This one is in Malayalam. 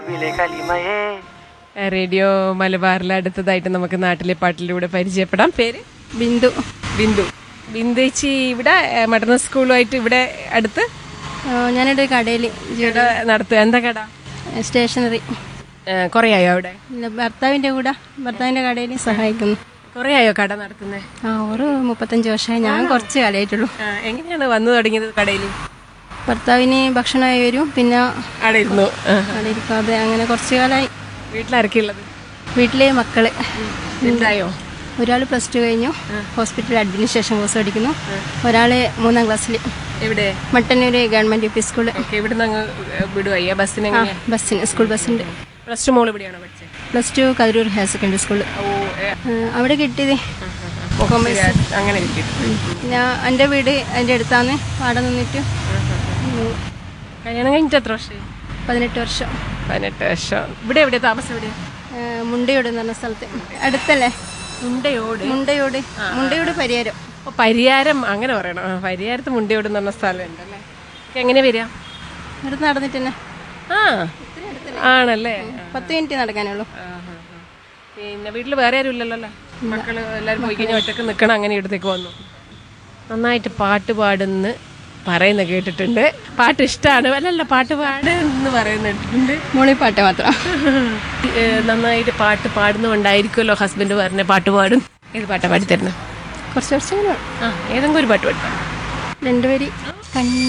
റേഡിയോ മലബാറിലെ അടുത്തതായിട്ട് നമുക്ക് നാട്ടിലെ പാട്ടിലൂടെ പരിചയപ്പെടാം പേര് ബിന്ദു ബിന്ദു ബിന്ദേച്ചി ഇവിടെ ഏ, മഡർണ സ്കൂളുമായിട്ട് ഇവിടെ അടുത്ത് ആ, ഞാനിവിടെ കടയിൽ ഇവിടെ നടത്തുക എന്താ കട സ്റ്റേഷനറി കുറേ ആയോ അവിടെ പിന്നെ ഭർത്താവിൻ്റെ കൂടെ ഭർത്താവിൻ്റെ കടയിൽ സഹായിക്കുന്നു കുറേ ആയോ കട നടത്തുന്നത് ആ ഒരു മുപ്പത്തഞ്ച് വർഷമായി ഞാൻ കുറച്ച് കാലമായിട്ടുള്ളൂ എങ്ങനെയാണ് വന്നു തുടങ്ങിയത് കടയിൽ ഭർത്താവിന് ഭക്ഷണമായി വരും പിന്നെ അവിടെ ഇരുന്നു ആ. അവിടെ ഇരിക്കാതെ അങ്ങനെ കുറച്ച് കാലമായി വീട്ടിലാരൊക്കെയുള്ളത് വീട്ടിലെ മക്കള് എന്തായോ ഒരാൾ പ്ലസ് ടു കഴിഞ്ഞു ഹോസ്പിറ്റൽ അഡ്മിനിസ്ട്രേഷൻ കോഴ്സ് പഠിക്കുന്നു ഒരാൾ മൂന്നാം ക്ലാസ്സിൽ എവിടെ Mattannur government U P school okay ഇവിടുന്ന് അങ്ങ് വിടുവായി ബസ്സിന് ആ ബസ്സിന് സ്കൂൾ ബസ്സുണ്ട് പ്ലസ് ടു മോൾ ഇവിടെയാണോ പഠിച്ചത് plus two Kathirur higher secondary school ഓ ഏ, അവിടെ കിട്ടിയത് ശരി, അങ്ങനെ കിട്ടിയിട്ട് പിന്നെ എൻ്റെ വീട് അതിൻ്റെ അടുത്താണ് അവിടെ നിന്നിട്ട് ഉം, കല്യാണം കഴിഞ്ഞിട്ട് എത്ര വർഷമായി പതിനെട്ട് വർഷം പതിനെട്ട് വർഷം ഇവിടെ എവിടെയാ താമസം എവിടെയാ ആ, മുണ്ടയോട് എന്ന് പറഞ്ഞ സ്ഥലത്ത് അടുത്തല്ലേ മുണ്ടയോട് മുണ്ടയോട് മുണ്ടയോട് പരിഹാരം ഓ പരിയാരം അങ്ങനെ പറയണം ആ, പരിയാരത്ത് മുണ്ടയോട് എന്ന് പറഞ്ഞ സ്ഥലം ഉണ്ടല്ലേ എങ്ങനെ വരിക അടുത്ത് നടന്നിട്ട് തന്നെ ആ ആണല്ലേ പത്ത് മിനിറ്റ് നടക്കാനുള്ളൂ ആ, ആ, ആ. പിന്നെ വീട്ടിൽ വേറെ ആരും ഇല്ലല്ലോ അല്ലേ മക്കള് എല്ലാവരും പോയി കഴിഞ്ഞാൽ ഒറ്റക്ക് നിൽക്കണം അങ്ങനെ ഇടത്തേക്ക് വന്നു നന്നായിട്ട് പാട്ട് പാടുന്ന് പറയുന്ന കേട്ടിട്ടുണ്ട് പാട്ട് ഇഷ്ടമാണ് അല്ലല്ല പാട്ട് പാടുന്ന് പറയുന്നിട്ടുണ്ട് മൂളിപ്പാട്ട് മാത്രം ഏ, നന്നായിട്ട് പാട്ട് പാടുന്നതുകൊണ്ടായിരിക്കുമല്ലോ ഹസ്ബൻഡ് പറഞ്ഞ പാട്ട് പാടും ഏത് പാട്ടാ പാടിത്തരുന്നത് കുറച്ച് കുറച്ച് ഇങ്ങനെ ആ ഏതെങ്കിലും ഒരു പാട്ട് പാടി രണ്ടുപേര് കണ്ണു